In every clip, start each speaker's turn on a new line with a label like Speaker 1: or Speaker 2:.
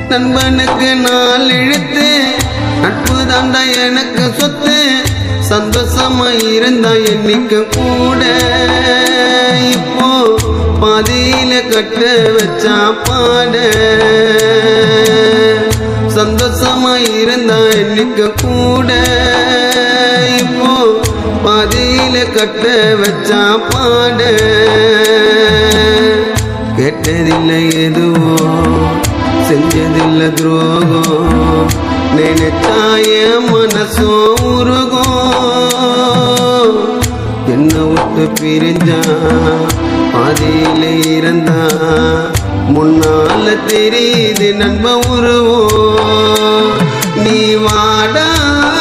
Speaker 1: நண்பனுக்கு நாள் இழுத்து நட்பு தாண்டா எனக்கு சொத்து சந்தோஷமா இருந்தா என்னைக்கு கூட இப்போ பாதியில கட்ட வச்சா பாட சந்தோஷமா இருந்தா என்னைக்கு கூட இப்போ பாதியில கட்ட வச்சா பாட கேட்டதில்லை எதுவோ செஞ்சதில்லை துரோகம் நினைச்சாய மனசோ உருகும் என்ன விட்டு பிரிஞ்சா பாதியில இருந்தா முன்னால தெரியுது நண்ப உருவோம் நீ வாடா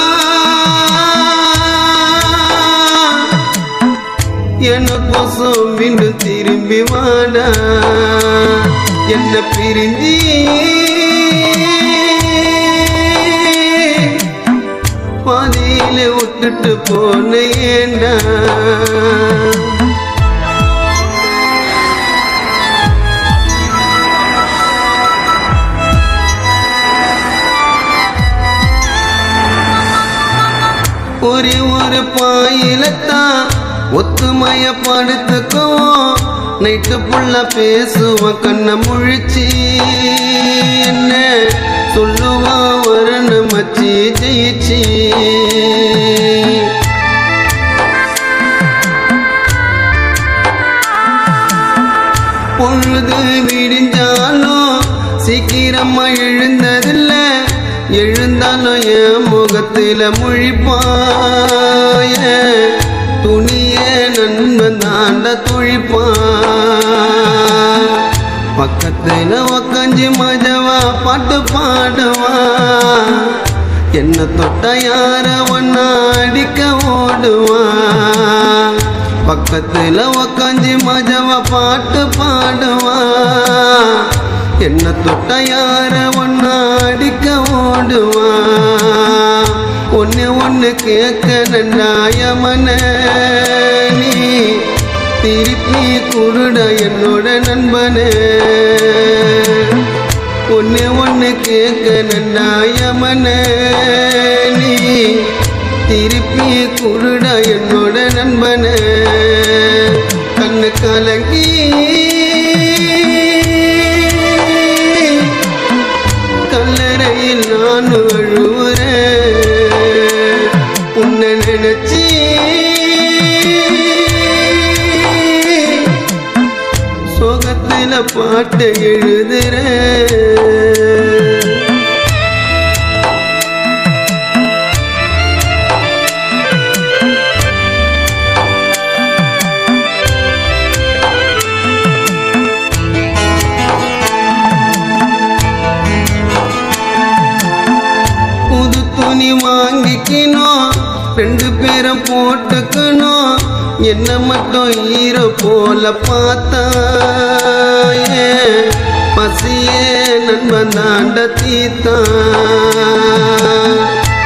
Speaker 1: எனக்கோசம் மீண்டும் திரும்பி வாடா என்ன பிரிஞ்சி பாதியில விட்டுட்டு போன ஏண்டா ஒரே ஒரு பாயிலத்தான் ஒத்துமைய படுத்துக்குவோம் நைட்டு புள்ள பேசுவோம் கண்ணை முழிச்சு என்ன சொல்லுவான் வரணும் மச்சி ஜெயிச்சு பொழுது விடிஞ்சாலும் சீக்கிரமா எழுந்ததில்ல எழுந்தாலும் என் முகத்துல முழிப்பாய துணிய நண்பன் தாண்ட துழிப்பான் பக்கத்துல உக்காஞ்சி மஜவா பாட்டு பாடுவா என்ன தொட்ட யார ஒன்னா அடிக்க ஓடுவா பக்கத்துல உக்காஞ்சி மஜவ பாட்டு பாடுவா என்ன தொட்ட யார ஒன்னா அடிக்க ஓடுவா ஒன்னு ஒன்னு கேட்க நண்டாய மன நீ திருப்பி குருட என்னோட நண்பனே ஒன்னு ஒன்னு கேட்க நண்டாய மன நீ திருப்பி குருட என்னோட நண்பனே கண்ணு கலங்கி கல்லறையில் நான் அழுவுறேன் உன்னை நினைச்சி சோகத்துல பாட்டு எழுதுறேன் புது துணி வாங்கிக்கணும் ரெண்டு பேரும் போட்டுக்கணும் என்ன மட்டும் ஈரோ போல பார்த்தாயே பசியே நண்பன் தாண்ட தீத்தான்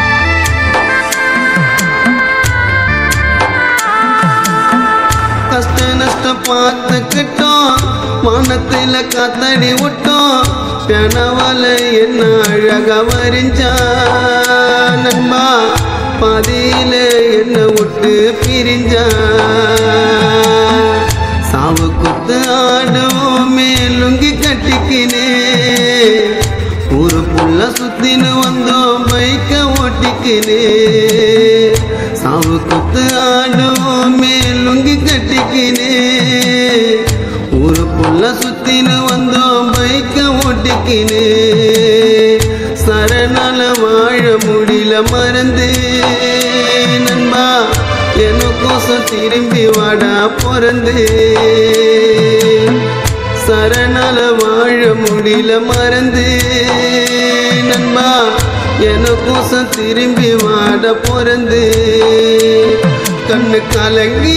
Speaker 1: கஷ்ட நஷ்டம் பார்த்துக்கிட்டோம் வானத்துல காத்தடி விட்டோம் பெணவல என்ன அழக வரிஞ்சா நண்பா பாதியில என்ன விட்டு பிரிஞ்சா சாவு குத்து ஆடுவோமே லுங்கி கட்டிக்கினே ஊரு புள்ள சுத்தின்னு வந்தோம் பைக்க ஓட்டிக்கினே சாவு குத்து ஆடுவோமே லுங்கி கட்டிக்கினே ஊரு புள்ள சுத்தின்னு வந்தோம் பைக்க ஓட்டிக்கினே சரணால வாழ முடியல மறந்து நண்பா எனக்கோசம் திரும்பி வாடா பிறந்து சரணால வாழ முடியல மறந்து நண்பா எனக்கோசம் திரும்பி வாட பிறந்து கண்ணு கலங்கி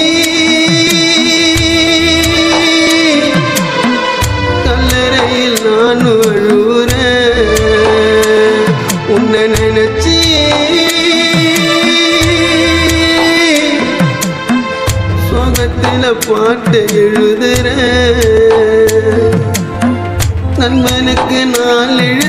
Speaker 1: கல்லறையில் நான் அழுவுறேன் உன்னை நினைச்சி சோகத்தில பாட்டு எழுதுறேன் நண்பனுக்கு நாள் எழு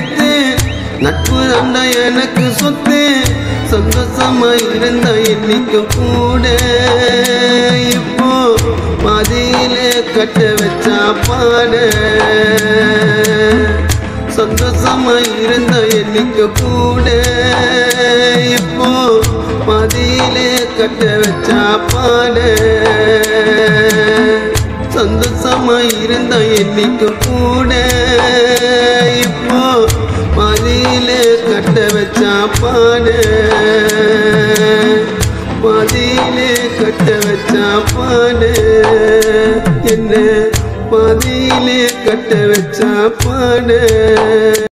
Speaker 1: நட்பு அண்டா எனக்கு சொத்து சந்தோஷமா இருந்த என்னைக்கு கூட இப்போ பாதியிலே கட்ட வச்சா பாட சந்தோஷமா இருந்த என்னைக்கு கூட இப்போ பாதியிலே கட்ட வச்சா பாட சந்தோஷமா இருந்த என்னைக்கு கூட இப்போ பாதியிலே கட்ட வச்சா பாட பாதியிலே கட்ட வச்சா பாட என்ன பாதியிலே கட்ட வச்சா பாட